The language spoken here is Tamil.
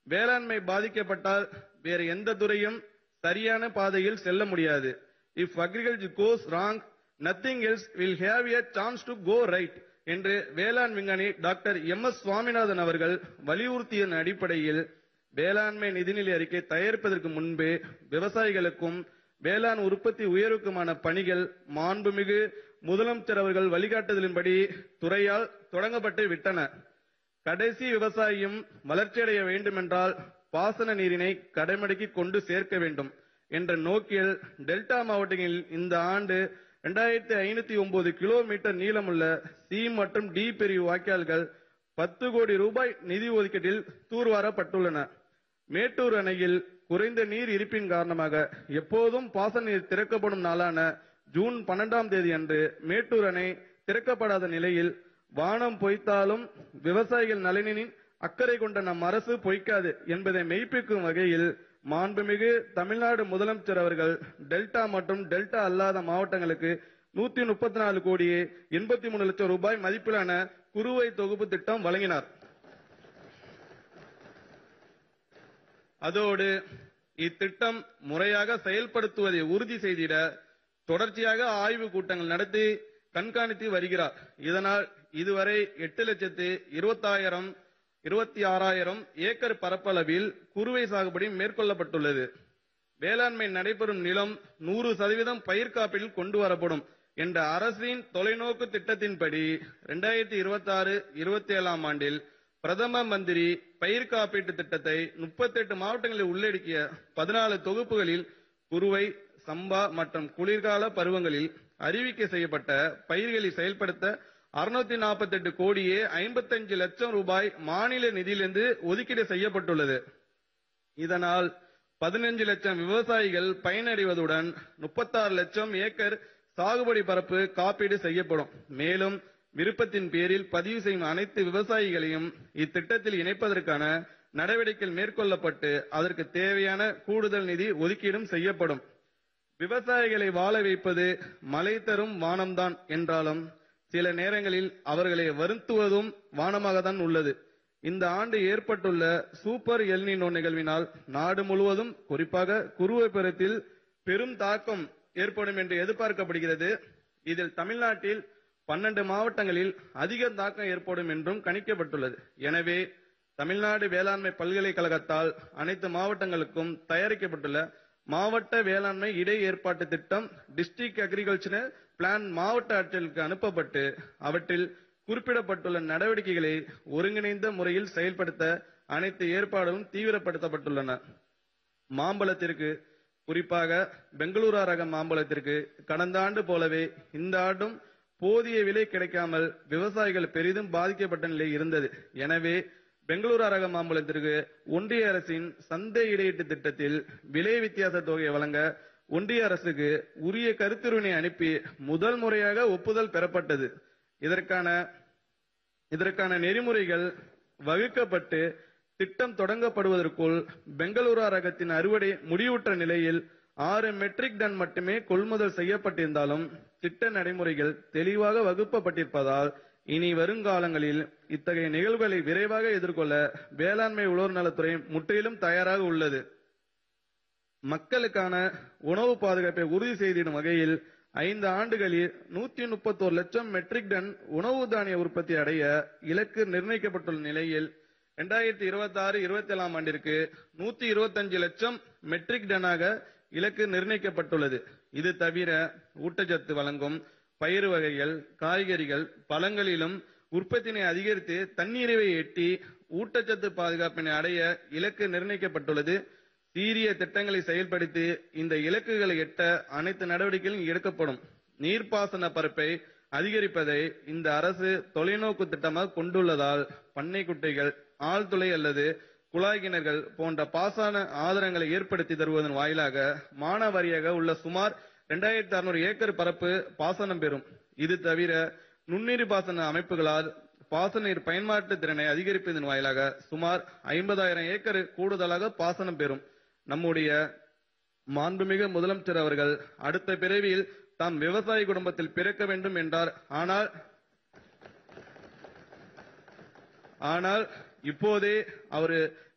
வேளாண்மை பாதிக்கப்பட்டால் வேறு எந்த துறையும் சரியான பாதையில் செல்ல முடியாது if agriculture goes wrong nothing else will have a chance to go right என்று வேளாண் விஞ்ஞானி டாக்டர் எம் எஸ் சுவாமிநாதன் அவர்கள் வலியுறுத்திய அடிப்படையில் வேளாண்மை நிதிநிலை அறிக்கை தயாரிப்பதற்கு முன்பே விவசாயிகளுக்கும் வேளாண் உற்பத்தி உயர்வுக்குமான பணிகள் மாண்புமிகு முதலமைச்சர் அவர்கள் வழிகாட்டுதலின்படி துறையால் தொடங்கப்பட்டு விட்டன கடைசி விவசாயியும் வளர்ச்சியடைய வேண்டுமென்றால் பாசன நீரினை கடைமடைக்கு கொண்டு சேர்க்க வேண்டும் என்ற நோக்கில் டெல்டா மாவட்டங்களில் இந்த ஆண்டு இரண்டாயிரத்தி ஐநூத்தி ஒன்பது கிலோமீட்டர் நீளமுள்ள சி மற்றும் டி பிரிவு வாய்க்கால்கள் பத்து கோடி ரூபாய் நிதி ஒதுக்கீட்டில் தூர்வாரப்பட்டுள்ளன மேட்டூர் அணையில் குறைந்த நீர் இருப்பின் காரணமாக எப்போதும் பாசன நீர் திறக்கப்படும் நாளான ஜூன் பன்னெண்டாம் தேதி அன்று மேட்டூர் அணை திறக்கப்படாத நிலையில் வானம் பொய்த்தாலும் விவசாயிகள் நலனின் அக்கறை கொண்ட நம் அரசு பொய்க்காது என்பதை மெய்ப்பிக்கும் வகையில் மாண்புமிகு தமிழ்நாடு முதலமைச்சர் அவர்கள் டெல்டா மற்றும் டெல்டா அல்லாத மாவட்டங்களுக்கு நூத்தி முப்பத்தி நாலு கோடியே எண்பத்தி மூணு லட்சம் ரூபாய் மதிப்பிலான குறுவை தொகுப்பு திட்டம் வழங்கினார் அதோடு இத்திட்டம் முறையாக செயல்படுத்துவதை உறுதி செய்திட தொடர்ச்சியாக ஆய்வு கூட்டங்கள் நடத்தி கண்காணித்து வருகிறார் இதனால் இதுவரை எட்டு லட்சத்து இருபத்தாயிரம் இருபத்தி ஆறாயிரம் ஏக்கர் பரப்பளவில் குறுவை சாகுபடி மேற்கொள்ளப்பட்டுள்ளது வேளாண்மை நடைபெறும் நிலம் நூறு சதவீதம் பயிர் காப்பீட்டில் கொண்டு வரப்படும் என்ற அரசின் தொலைநோக்கு திட்டத்தின்படி இரண்டாயிரத்தி இருபத்தி ஆறு இருபத்தி ஏழாம் ஆண்டில் பிரதம மந்திரி பயிர் காப்பீட்டு திட்டத்தை முப்பத்தெட்டு மாவட்டங்களில் உள்ளடக்கிய பதினாலு தொகுப்புகளில் குறுவை சம்பா மற்றும் குளிர்கால பருவங்களில் அறிவிக்கை செய்யப்பட்ட பயிர்களை செயல்படுத்த அறுநூத்தி நாற்பத்தி எட்டு கோடியே ஐம்பத்தஞ்சு லட்சம் ரூபாய் மாநில நிதியிலிருந்து ஒதுக்கீடு செய்யப்பட்டுள்ளது இதனால் பதினஞ்சு லட்சம் விவசாயிகள் பயனடைவதுடன் முப்பத்தாறு லட்சம் ஏக்கர் சாகுபடி பரப்பு காப்பீடு செய்யப்படும் மேலும் விருப்பத்தின் பேரில் பதிவு செய்யும் அனைத்து விவசாயிகளையும் இத்திட்டத்தில் இணைப்பதற்கான நடவடிக்கைகள் மேற்கொள்ளப்பட்டு அதற்கு தேவையான கூடுதல் நிதி ஒதுக்கீடும் செய்யப்படும் விவசாயிகளை வாழ வைப்பது மழை தரும் வானம்தான் என்றாலும் சில நேரங்களில் அவர்களை வருத்துவதும் வானமாகத்தான் உள்ளது இந்த ஆண்டு ஏற்பட்டுள்ள சூப்பர் எல்னினோ நிகழ்வினால் நாடு முழுவதும் குறிப்பாக குறுவை பெருத்தில் பெரும் தாக்கம் ஏற்படும் என்று எதிர்பார்க்கப்படுகிறது இதில் தமிழ்நாட்டில் பன்னெண்டு மாவட்டங்களில் அதிக தாக்கம் ஏற்படும் என்றும் கணிக்கப்பட்டுள்ளது எனவே தமிழ்நாடு வேளாண்மை பல்கலைக்கழகத்தால் அனைத்து மாவட்டங்களுக்கும் தயாரிக்கப்பட்டுள்ள மாவட்ட வேளாண்மை இடை ஏற்பாட்டு திட்டம் டிஸ்ட்ரிக்ட் அக்ரிகல்ச்சர் பிளான் மாவட்ட ஆட்சியர்களுக்கு அனுப்பப்பட்டு அவற்றில் குறிப்பிடப்பட்டுள்ள நடவடிக்கைகளை ஒருங்கிணைந்த முறையில் செயல்படுத்த அனைத்து ஏற்பாடுகளும் தீவிரப்படுத்தப்பட்டுள்ளன மாம்பழத்திற்கு குறிப்பாக பெங்களூரா ரக மாம்பழத்திற்கு கடந்த ஆண்டு போலவே இந்த ஆண்டும் போதிய விலை கிடைக்காமல் விவசாயிகள் பெரிதும் பாதிக்கப்பட்ட நிலை இருந்தது எனவே பெங்களூரா ரக மாம்பழத்திற்கு ஒன்றிய அரசின் சந்தை இடையீட்டு திட்டத்தில் விலை வித்தியாச தொகையை வழங்க ஒன்றிய அரசுக்கு உரிய கருத்துருவினை அனுப்பி முதல் முறையாக ஒப்புதல் பெறப்பட்டது இதற்கான இதற்கான நெறிமுறைகள் வகுக்கப்பட்டு திட்டம் தொடங்கப்படுவதற்குள் பெங்களூரா ரகத்தின் அறுவடை முடிவுற்ற நிலையில் ஆறு மெட்ரிக் டன் மட்டுமே கொள்முதல் செய்யப்பட்டிருந்தாலும் திட்ட நடைமுறைகள் தெளிவாக வகுப்பப்பட்டிருப்பதால் இனி வருங்காலங்களில் இத்தகைய நிகழ்வுகளை விரைவாக எதிர்கொள்ள வேளாண்மை உழவர் நலத்துறை முற்றிலும் தயாராக உள்ளது மக்களுக்கான உணவு பாதுகாப்பை உறுதி செய்திடும் வகையில் ஐந்து ஆண்டுகளில் நூத்தி முப்பத்தோரு லட்சம் மெட்ரிக் டன் உணவு தானிய உற்பத்தி அடைய இலக்கு நிர்ணயிக்கப்பட்டுள்ள நிலையில் இரண்டாயிரத்தி இருபத்தி ஆறு இருபத்தி ஏழாம் ஆண்டிற்கு நூத்தி இருபத்தஞ்சு லட்சம் மெட்ரிக் டனாக இலக்கு நிர்ணயிக்கப்பட்டுள்ளது இது தவிர ஊட்டச்சத்து வழங்கும் பயிர் வகைகள் காய்கறிகள் பழங்களிலும் உற்பத்தினை அதிகரித்து தன்னிறைவை எட்டி ஊட்டச்சத்து பாதுகாப்பினை அடைய இலக்கு நிர்ணயிக்கப்பட்டுள்ளது சீரிய திட்டங்களை செயல்படுத்தி இந்த இலக்குகளை எட்ட அனைத்து நடவடிக்கைகளும் எடுக்கப்படும் நீர்ப்பாசன பரப்பை அதிகரிப்பதை இந்த அரசு தொலைநோக்கு திட்டமாக கொண்டுள்ளதால் பண்ணை குட்டைகள் ஆழ்துளை அல்லது குழாய் கிணறுகள் போன்ற பாசன ஆதாரங்களை ஏற்படுத்தி தருவதன் வாயிலாக மானாவாரியாக உள்ள சுமார் இரண்டாயிரத்தி அறுநூறு ஏக்கர் பரப்பு பாசனம் பெறும் இது தவிர நுண்ணீர் பாசன அமைப்புகளால் பாசன நீர் பயன்பாட்டு திறனை அதிகரிப்பதன் வாயிலாக சுமார் ஐம்பதாயிரம் ஏக்கர் கூடுதலாக பாசனம் பெறும் நம்முடைய மாண்புமிகு முதலமைச்சர் அவர்கள் அடுத்த பிறவியில் தாம் விவசாய குடும்பத்தில் பிறக்க வேண்டும் என்றார் ஆனால் ஆனால் இப்போதே அவர்